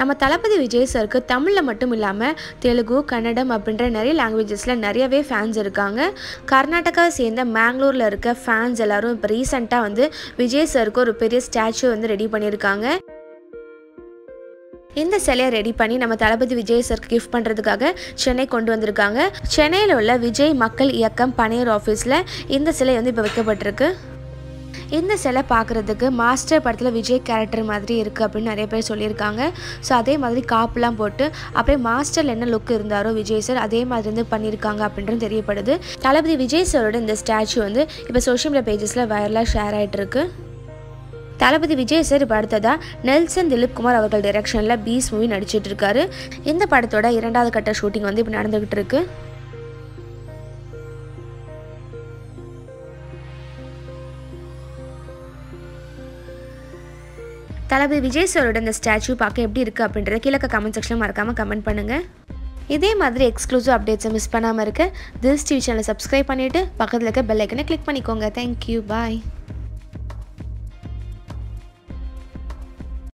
நம்ம தளபதி விஜய் சருக்கு தமிழில் மட்டும் இல்லாமல் தெலுங்கு கன்னடம் அப்படின்ற நிறைய லாங்குவேஜஸில் நிறையவே ஃபேன்ஸ் இருக்காங்க கர்நாடகாவை சேர்ந்த மேங்களூரில் இருக்க ஃபேன்ஸ் எல்லாரும் இப்போ ரீசெண்டாக வந்து விஜய் சருக்கு ஒரு பெரிய ஸ்டாச்சு வந்து ரெடி பண்ணியிருக்காங்க இந்த சிலையை ரெடி பண்ணி நம்ம தளபதி விஜய் சருக்கு கிஃப்ட் பண்ணுறதுக்காக சென்னை கொண்டு வந்திருக்காங்க சென்னையில் உள்ள விஜய் மக்கள் இயக்கம் பனையர் ஆஃபீஸில் இந்த சிலை வந்து இப்போ வைக்கப்பட்டிருக்கு இந்த சிலை பார்க்குறதுக்கு மாஸ்டர் படத்தில் விஜய் கேரக்டர் மாதிரி இருக்குது அப்படின்னு நிறைய பேர் சொல்லியிருக்காங்க ஸோ அதே மாதிரி காப்புலாம் போட்டு அப்படியே மாஸ்டரில் என்ன லுக் இருந்தாரோ விஜய் சார் அதே மாதிரி வந்து பண்ணியிருக்காங்க அப்படின்றது தெரியப்படுது தளபதி விஜய் சாரோட இந்த ஸ்டாச்சு வந்து இப்போ சோஷியல் மீடியா பேஜஸில் வைரலாக ஷேர் ஆகிட்டு இருக்கு தளபதி விஜய் சார் இப்போ அடுத்ததா நெல்சன் திலீப் குமார் அவர்கள் டைரக்ஷனில் பீஸ் மூவி நடிச்சிட்டு இருக்காரு இந்த படத்தோட இரண்டாவது கட்ட ஷூட்டிங் வந்து இப்போ நடந்துகிட்டு இருக்கு தளபதி விஜய் சாரோட இந்த ஸ்டாச்சு பார்க்க எப்படி இருக்குது அப்படின்றத கீழே கமெண்ட் செக்ஷனில் மறக்காமல் கமெண்ட் பண்ணுங்கள் இதே மாதிரி எக்ஸ்க்ளூசிவ் அப்டேட்ஸை மிஸ் பண்ணாமல் இருக்க திஸ் டிவி சேனலை சப்ஸ்கிரைப் பண்ணிவிட்டு பக்கத்தில் இருக்க பெல் ஐக்கனை கிளிக் பண்ணிக்கோங்க தேங்க்யூ பாய்